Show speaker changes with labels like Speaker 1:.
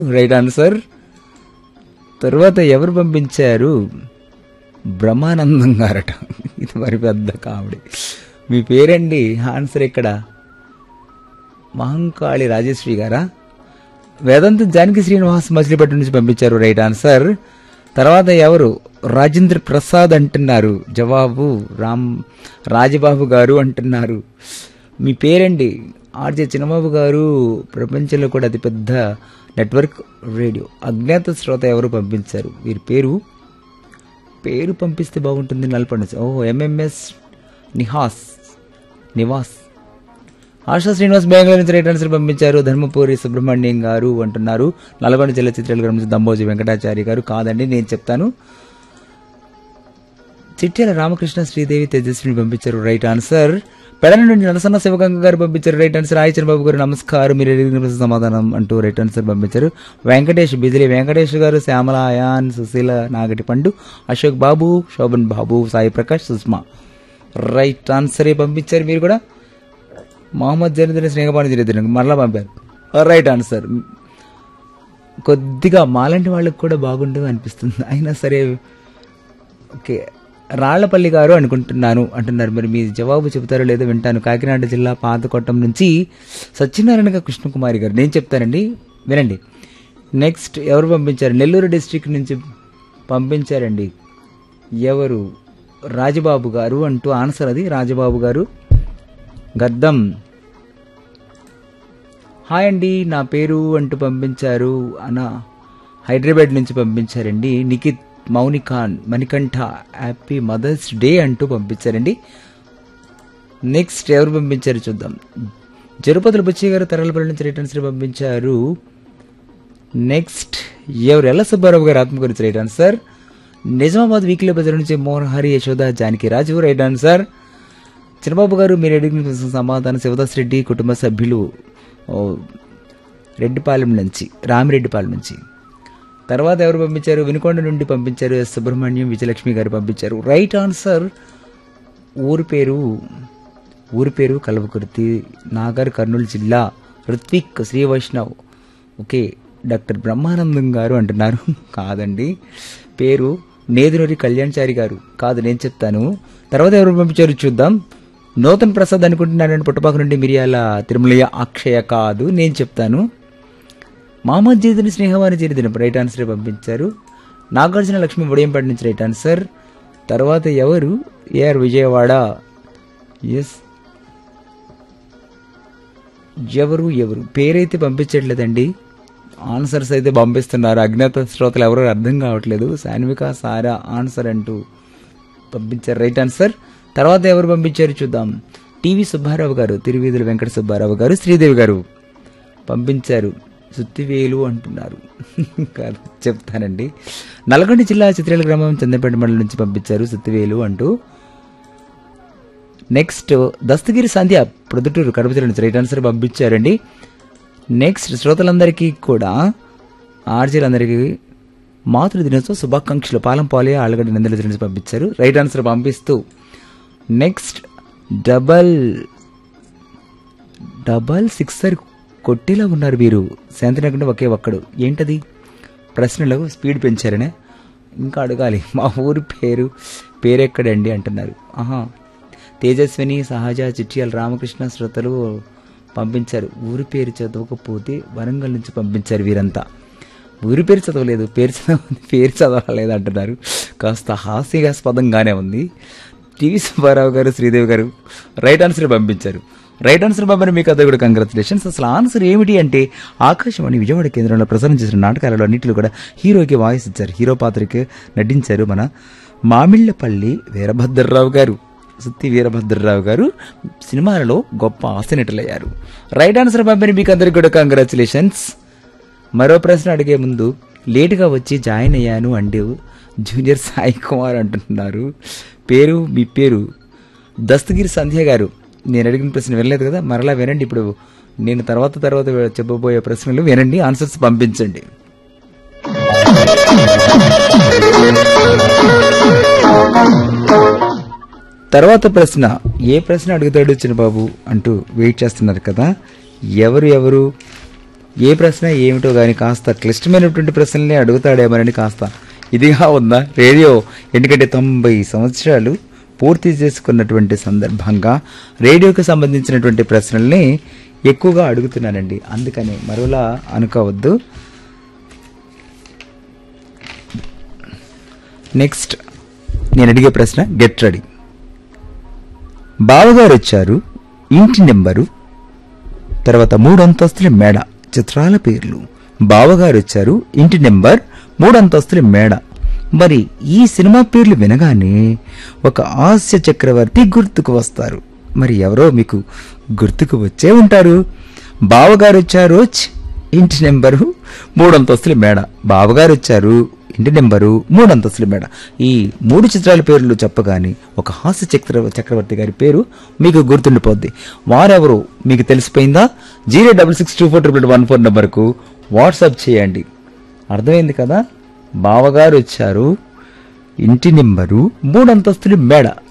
Speaker 1: right answer తర్వాత ఎవరు పంపించారు బ్రహ్మానందం గారట ఇది మరి పెద్ద కామెడీ మీ పేరండి ఆన్సర్ ఇక్కడ మహంకాళి రాజేశ్వరి గారా వేదాంత జానకి శ్రీనివాస్ మచిలీపట్నం నుంచి పంపించారు రైట్ ఆన్సర్ తర్వాత ఎవరు రాజేంద్ర ప్రసాద్ అంటున్నారు జవాబు రామ్ రాజబాబు గారు అంటున్నారు మీ పేరండి ఆర్జే చిన్నబాబు గారు ప్రపంచంలో కూడా అతిపెద్ద నెట్వర్క్ రేడియో అజ్ఞాత శ్రోత ఎవరు పంపించారు వీరి పేరు పేరు పంపిస్తే బాగుంటుంది నల్పండి ఓ ఎంఎంఎస్ నిహాస్ నివాస్ ఆశా శ్రీనివాస్ బెంగళూరు నుంచి రైట్ ఆన్సర్ పంపించారు ధర్మపురి సుబ్రహ్మణ్యం గారు అంటున్నారు నల్గొండ జిల్లా చిత్రాల నుంచి దంబోజి వెంకటాచారి గారు కాదండి నేను చెప్తాను చిట్యాల రామకృష్ణ శ్రీదేవి తేజస్విని పంపించారు రైట్ ఆన్సర్ పెడన నుండి నరసన్న శివగంగ గారు పంపించారు రైట్ ఆన్సర్ ఆయిచర్ బాబు గారు నమస్కారం మీరు అడిగిన ప్రశ్న సమాధానం అంటూ రైట్ ఆన్సర్ పంపించారు వెంకటేష్ బిజిలి వెంకటేష్ గారు శ్యామల అయాన్ సుశీల నాగటి పండు అశోక్ బాబు శోభన్ బాబు సాయి ప్రకాష్ సుష్మా రైట్ ఆన్సరే పంపించారు మీరు కూడా మహమ్మద్ జనదిన స్నేహపాణి జరిగిన మరలా పంపారు రైట్ ఆన్సర్ కొద్దిగా మాలాంటి వాళ్ళకి కూడా బాగుంటుంది అనిపిస్తుంది అయినా సరే ఓకే రాళ్లపల్లి గారు అనుకుంటున్నాను అంటున్నారు మరి మీ జవాబు చెబుతారో లేదో వింటాను కాకినాడ జిల్లా పాతకొట్టం నుంచి సత్యనారాయణ కృష్ణకుమారి గారు నేను చెప్తానండి వినండి నెక్స్ట్ ఎవరు పంపించారు నెల్లూరు డిస్ట్రిక్ట్ నుంచి పంపించారండి ఎవరు రాజబాబు గారు అంటూ ఆన్సర్ అది రాజబాబు గారు గద్దం హాయ్ అండి నా పేరు అంటూ పంపించారు అన్న హైదరాబాద్ నుంచి పంపించారండి నిఖిత్ మౌనికాన్ మణికంఠ హ్యాపీ మదర్స్ డే అంటూ పంపించారండి నెక్స్ట్ ఎవరు పంపించారు చూద్దాం జరుపతుల బుచ్చి గారు తరలపల్లి నుంచి రిటర్న్స్ పంపించారు నెక్స్ట్ ఎవరు ఎల్ల సుబ్బారావు గారు ఆత్మ గురించి right answer Nizamabad weekly Bazar నుంచి మోహన్ హరి యశోద జానకి రాజు రైట్ ఆన్సర్ చిన్నబాబు గారు మీరు అడిగిన ప్రశ్న సమాధానం శివదాస్ రెడ్డి కుటుంబ సభ్యులు ఓ, రెడ్డిపాలెం నుంచి రామిరెడ్డిపాలెం నుంచి తర్వాత ఎవరు పంపించారు వినుకొండ నుండి పంపించారు ఎస్ సుబ్రహ్మణ్యం విజయలక్ష్మి గారు పంపించారు రైట్ ఆన్సర్ ఊరి పేరు ఊరి పేరు కల్వకుర్తి నాగర్ కర్నూలు జిల్లా ఋత్విక్ శ్రీ వైష్ణవ్ ఓకే డాక్టర్ బ్రహ్మానందం గారు అంటున్నారు కాదండి పేరు నేదునూరి కళ్యాణ్చారి గారు కాదు నేను చెప్తాను తర్వాత ఎవరు పంపించారు చూద్దాం నూతన్ ప్రసాద్ అనుకుంటున్నానండి పుట్టపాక నుండి మిరియాల తిరుమలయ్య అక్షయ కాదు నేను చెప్తాను మహమ్మద్ జీతుని స్నేహవారి చేరిదిన రైట్ ఆన్సర్ పంపించారు నాగార్జున లక్ష్మి ఉదయంపేట నుంచి రైట్ ఆన్సర్ తర్వాత ఎవరు ఏఆర్ విజయవాడ ఎస్ ఎవరు ఎవరు పేరైతే పంపించట్లేదండి ఆన్సర్స్ అయితే పంపిస్తున్నారు అజ్ఞాత శ్రోతలు ఎవరో అర్థం కావట్లేదు సాన్విక సారా ఆన్సర్ అంటూ పంపించారు రైట్ ఆన్సర్ తర్వాత ఎవరు పంపించారు చూద్దాం టీవీ సుబ్బారావు గారు తిరువీధుల వెంకట సుబ్బారావు గారు శ్రీదేవి గారు పంపించారు సుత్తివేలు అంటున్నారు కాదు చెప్తానండి నల్గొండ జిల్లా చిత్రాల గ్రామం చంద్రపేట మండలం నుంచి పంపించారు సుత్తివేలు అంటూ నెక్స్ట్ దస్తగిరి సంధ్య ప్రొద్దుటూరు కడప జిల్లా నుంచి రైట్ ఆన్సర్ పంపించారండి నెక్స్ట్ శ్రోతలందరికీ కూడా ఆర్జీలందరికీ మాతృ దినోత్సవ శుభాకాంక్షలు పాలం పాలే ఆళ్ళగడ్డ నందల నుంచి పంపించారు రైట్ ఆన్సర్ పంపిస్తూ నెక్స్ట్ డబల్ డబల్ సిక్సర్ కొట్టేలా ఉన్నారు వీరు శాంతినగర్ ఒకే ఒక్కడు ఏంటది ప్రశ్నలు స్పీడ్ పెంచారనే ఇంకా అడగాలి మా ఊరి పేరు పేరెక్కడండి అంటున్నారు ఆహా తేజస్విని సహజ చిట్యాల రామకృష్ణ శ్రోతలు పంపించారు ఊరి పేరు చదవకపోతే వరంగల్ నుంచి పంపించారు వీరంతా ఊరి పేరు చదవలేదు పేరు చదవ పేరు చదవలేదు అంటున్నారు కాస్త హాస్యాస్పదంగానే ఉంది TV Subbarao garu Sridevi garu right answer పంపించారు రైట్ ఆన్సర్ పంపిన మీకు అదే కూడా కంగ్రాచులేషన్స్ అసలు ఆన్సర్ ఏమిటి అంటే ఆకాశవాణి విజయవాడ కేంద్రంలో ప్రసారం చేసిన నాటకాలలో అన్నింటిలో కూడా హీరోకి వాయిస్ ఇచ్చారు హీరో పాత్రకి నటించారు మన మామిళ్లపల్లి వీరభద్రరావు గారు సుత్తి వీరభద్రరావు గారు సినిమాలలో గొప్ప ఆసనటులయ్యారు రైట్ ఆన్సర్ పంపిన మీకు అందరికీ కూడా కంగ్రాచులేషన్స్ మరో ప్రశ్న అడిగే ముందు లేటుగా వచ్చి జాయిన్ అయ్యాను అంటూ జూనియర్ సాయి కుమార్ అంటున్నారు పేరు మీ పేరు దస్తగిరి సంధ్య గారు నేను అడిగిన ప్రశ్న వినలేదు కదా మరలా వినండి ఇప్పుడు నేను తర్వాత తర్వాత చెప్పబోయే ప్రశ్నలు వినండి ఆన్సర్స్ పంపించండి తర్వాత ప్రశ్న ఏ ప్రశ్న అడుగుతాడు చిన్నబాబు అంటూ వెయిట్ చేస్తున్నారు కదా ఎవరు ఎవరు ఏ ప్రశ్న ఏమిటో గాని కాస్త క్లిష్టమైనటువంటి ప్రశ్నల్ని అడుగుతాడేమోనని కాస్త ఇదిగా ఉందా రేడియో ఎందుకంటే తొంభై సంవత్సరాలు పూర్తి చేసుకున్నటువంటి సందర్భంగా రేడియోకి సంబంధించినటువంటి ప్రశ్నల్ని ఎక్కువగా అడుగుతున్నానండి అందుకని మరోలా అనుకోవద్దు నెక్స్ట్ నేను అడిగే ప్రశ్న గెట్ రెడీ బావగారు వచ్చారు ఇంటి నెంబరు తర్వాత మూడు అంతస్తుల మేడ చిత్రాల పేర్లు బావగారు వచ్చారు ఇంటి నెంబర్ మూడు అంతస్తుల మేడ మరి ఈ సినిమా పేర్లు వినగానే ఒక హాస్య చక్రవర్తి గుర్తుకు వస్తారు మరి ఎవరో మీకు గుర్తుకు వచ్చే ఉంటారు బావగారు వచ్చారు ఛ్, ఇంటి నెంబరు మూడు అంతస్తుల మేడ బావగారు వచ్చారు ఇంటి నెంబరు మూడు అంతస్తుల మేడ ఈ మూడు చిత్రాల పేర్లు చెప్పగానే ఒక హాస్య చక్ర చక్రవర్తి గారి పేరు మీకు గుర్తుండిపోద్ది వారెవరు మీకు తెలిసిపోయిందా zero double six two four triple one four నెంబర్కు వాట్సాప్ చేయండి అర్థమైంది కదా బావగారు వచ్చారు ఇంటి నెంబరు మూడు అంతస్తుల మేడ